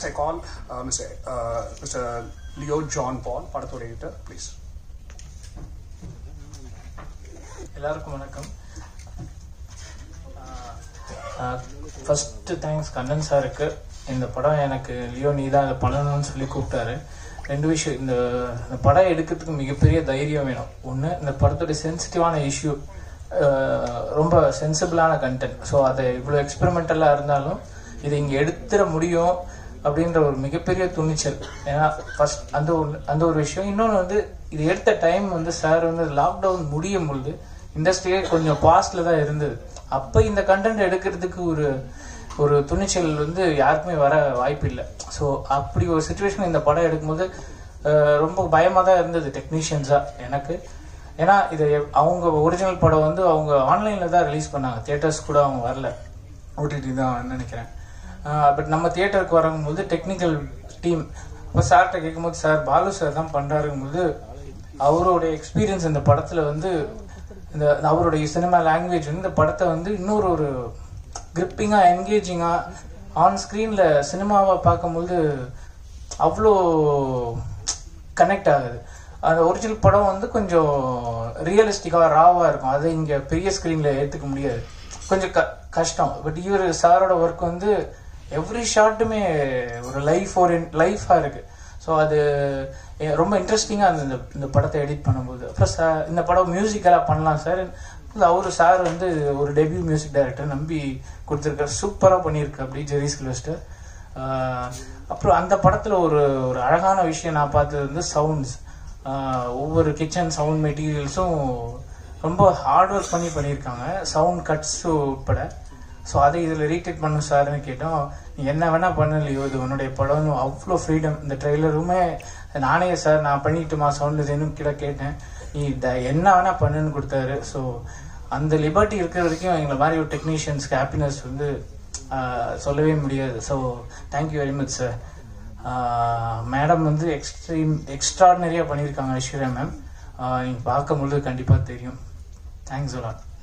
I call uh, Mr. Uh, Mr. Leo John Paul, படத்தோட editor, please. எல்லாருக்கும் வணக்கம் first thanks Kannan சாருக்கு இந்த படம் எனக்கு லியோ நீ தான் இதை பண்ணணும்னு சொல்லி கூப்பிட்டாரு ரெண்டு விஷயம் இந்த இந்த படம் எடுக்கிறதுக்கு மிகப்பெரிய தைரியம் வேணும் ஒன்று இந்த படத்தோட சென்சிட்டிவான இஷ்யூ ரொம்ப சென்சிபிளான கண்டென்ட் ஸோ அதை இவ்வளோ எக்ஸ்பெரிமெண்டலாக இருந்தாலும் இதை இங்கே எடுத்துட முடியும் அப்படின்ற ஒரு மிகப்பெரிய துணிச்சல் ஏன்னா ஃபர்ஸ்ட் அந்த ஒரு அந்த ஒரு விஷயம் இன்னொன்று வந்து இது எடுத்த டைம் வந்து சார் வந்து லாக்டவுன் முடியும் பொழுது இண்டஸ்ட்ரியே கொஞ்சம் பாஸ்ட்ல தான் இருந்தது அப்போ இந்த கண்டென்ட் எடுக்கிறதுக்கு ஒரு ஒரு துணிச்சல் வந்து யாருக்குமே வர வாய்ப்பு இல்லை ஸோ அப்படி ஒரு சுச்சுவேஷன் இந்த படம் எடுக்கும்போது அஹ், ரொம்ப பயமாக தான் இருந்தது டெக்னீஷியன்ஸாக எனக்கு ஏன்னா இது அவங்க ஒரிஜினல் படம் வந்து அவங்க ஆன்லைனில் தான் ரிலீஸ் பண்ணாங்க தியேட்டர்ஸ் கூட அவங்க வரல ஓடிடி தான் நினைக்கிறேன் பட் நம்ம தியேட்டருக்கு வரும்போது டெக்னிக்கல் டீம் இப்போ சார்கிட்ட கேட்கும்போது சார் பாலு சார் தான் பண்ணுறாருங்கும்போது அவருடைய எக்ஸ்பீரியன்ஸ் இந்த படத்தில் வந்து இந்த அவருடைய சினிமா லாங்குவேஜ் வந்து இந்த படத்தை வந்து இன்னொரு ஒரு கிரிப்பிங்காக என்கேஜிங்காக ஆன் ஸ்க்ரீனில் சினிமாவை பார்க்கும்போது அவ்வளோ கனெக்ட் ஆகுது அந்த ஒரிஜினல் படம் வந்து கொஞ்சம் ரியலிஸ்டிக்காக ராவாக இருக்கும் அதை இங்கே பெரிய ஸ்க்ரீனில் ஏற்றுக்க முடியாது கொஞ்சம் க கஷ்டம் பட் இவர் சாரோட ஒர்க் வந்து எவ்ரி ஷாட்டுமே ஒரு லைஃப் ஒரு லைஃபாக இருக்குது ஸோ அது எ- ரொம்ப இன்ட்ரெஸ்டிங்காக இருந்தது இந்த இந்த படத்தை எடிட் பண்ணும்போது அப்புறம் சார் இந்த படம் மியூசிக்கலாக பண்ணலாம் சார் அவரு சார் வந்து ஒரு டெபியூ மியூசிக் டைரக்டர் நம்பி கொடுத்துருக்காரு சூப்பராக பண்ணியிருக்கு அப்படி ஜெரி சில்வஸ்டர் ஆஹ் அப்புறம் அந்த படத்தில் ஒரு ஒரு அழகான விஷயம் நான் பார்த்தது வந்து சவுண்ட்ஸ் ஒவ்வொரு கிச்சன் சவுண்ட் மெட்டீரியல்ஸும் ரொம்ப ஹார்ட் ஒர்க் பண்ணி பண்ணியிருக்காங்க சவுண்ட் கட்ஸ் உட்பட ஸோ அதை இதில் ரீடேக் பண்ண சார்னு கேட்டோம் நீ என்ன வேணா பண்ணலையோ இது உன்னுடைய படம்னு அவ்வளோ ஃப்ரீடம் இந்த ட்ரெய்லருமே நானே சார் நான் பண்ணிட்டுமா சவுண்ட் டிசைனும் கிட்ட கேட்டேன் நீ த- என்ன வேணா பண்ணுன்னு கொடுத்தாரு ஸோ அந்த லிபர்ட்டி இருக்கிற வரைக்கும் எங்களை மாதிரி ஒரு டெக்னீஷியன்ஸ்க்கு ஹாப்பினஸ் வந்து ஆஹ், சொல்லவே முடியாது so thank you very much sir madam வந்து எக்ஸ்ட்ரீம் எக்ஸ்ட்ராடினரியாக பண்ணியிருக்காங்க ஐஸ்வர்யா மேம் நீங்கள் பார்க்கும்பொழுது கண்டிப்பாக தெரியும் தேங்க்ஸ் அலாட்